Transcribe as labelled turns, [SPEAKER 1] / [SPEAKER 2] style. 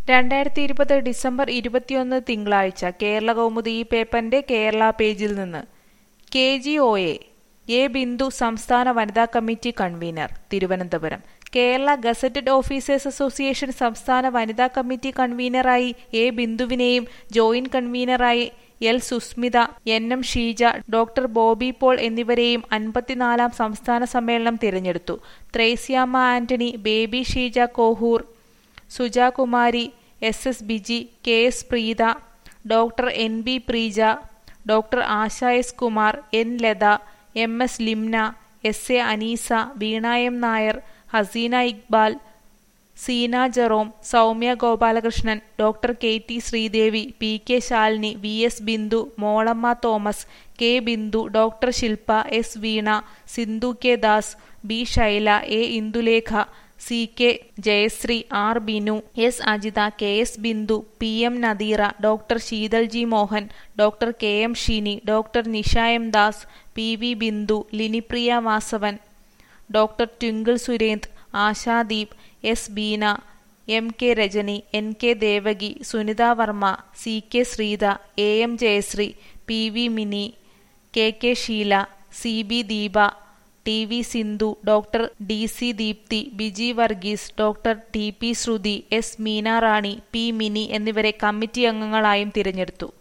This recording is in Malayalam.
[SPEAKER 1] രണ്ടായിരത്തി ഇരുപത് ഡിസംബർ ഇരുപത്തിയൊന്ന് തിങ്കളാഴ്ച കേരള കൗമുദി ഈ പേപ്പറിന്റെ കേരള പേജിൽ നിന്ന് K G O A A Bindu സംസ്ഥാന വനിതാ committee convener Thiruvananthapuram Kerala gazetted officers association സംസ്ഥാന വനിതാ കമ്മിറ്റി കൺവീനറായി എ ബിന്ദുവിനെയും ജോയിന്റ് കൺവീനറായി L Susmitha N M Sheeja doctor Bobby Paul എന്നിവരെയും അൻപത്തിനാലാം സംസ്ഥാന സമ്മേളനം തിരഞ്ഞെടുത്തു Threasiamma Antony Baby Sheeja Kohoor Sujakumari S S Biji K S Preetha doctor N B Preeja doctor Asha S Kumar N Latha M S Limna S A Aneesa Veena M Nair Haseena Iqbal Seena Jerome Soumya Gopalakrishnan doctor K T Sreedevi P K Shalini V S Bindu Molamma Thomas K Bindu doctor Shilpa S Veena Sindhu K Das B Shaila A Indulekha C K Jayasree R Binu S Ajitha K S Bindu P M Nadeera doctor Sheethal G Mohan doctor K M Sheeni doctor Nisha M Das P V Bindu Linipriya Vasavan doctor Twinkle Surend Ashadeep S Beena M K Rajani N K Devaki Sunitha Varma C K Sreetha A M Jayasree P V Mini K K Sheela C B Deepa T V Sindhu doctor D C Deepthi Biji Varghese doctor T P Sruthi S Meena Rani P Mini എന്നിവരെ കമ്മിറ്റി അംഗങ്ങളായും തിരഞ്ഞെടുത്തു